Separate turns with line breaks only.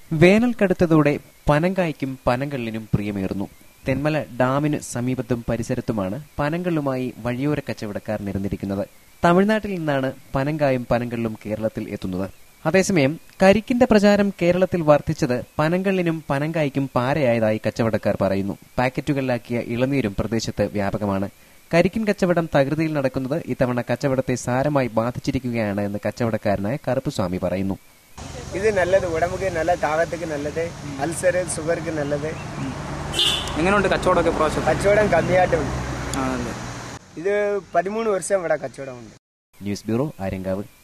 വേനൽ കടുത്തതോടെ പനങ്കായ്ക്കും പനങ്കള്ളിനും പ്രിയമേറുന്നു തെന്മല ഡാമിന് സമീപത്തും പരിസരത്തുമാണ് പനങ്കള്ളുമായി വഴിയോര കച്ചവടക്കാർ നിരന്നിരിക്കുന്നത് തമിഴ്നാട്ടിൽ നിന്നാണ് പനങ്കായും പനങ്കള്ളും കേരളത്തിൽ എത്തുന്നത് അതേസമയം കരിക്കിന്റെ പ്രചാരം കേരളത്തിൽ വർദ്ധിച്ചത് പനങ്കള്ളിനും പനങ്കായ്ക്കും പാരയായതായി കച്ചവടക്കാർ പറയുന്നു പാക്കറ്റുകളിലാക്കിയ ഇളനീരും പ്രദേശത്ത് വ്യാപകമാണ് കരിക്കിൻ കച്ചവടം തകൃതിയിൽ നടക്കുന്നത് ഇത്തവണ കച്ചവടത്തെ സാരമായി ബാധിച്ചിരിക്കുകയാണ് എന്ന് കച്ചവടക്കാരനായ കറുപ്പുസ്വാമി പറയുന്നു
ഇത് നല്ലത് ഉടമ്പുക്ക് നല്ല താകത്തേക്ക് നല്ലത് അൾസർ ഷുഗർക്ക് നല്ലത്
എങ്ങനെയുണ്ട് കച്ചവടമൊക്കെ പ്രാവശ്യം
കച്ചവടം കമ്മിയായിട്ടുണ്ട്
ആണല്ലേ
ഇത് പതിമൂന്ന് വർഷം ഇവിടെ കച്ചവടമുണ്ട്
ന്യൂസ് ബ്യൂറോ ആര്യങ്കാവ്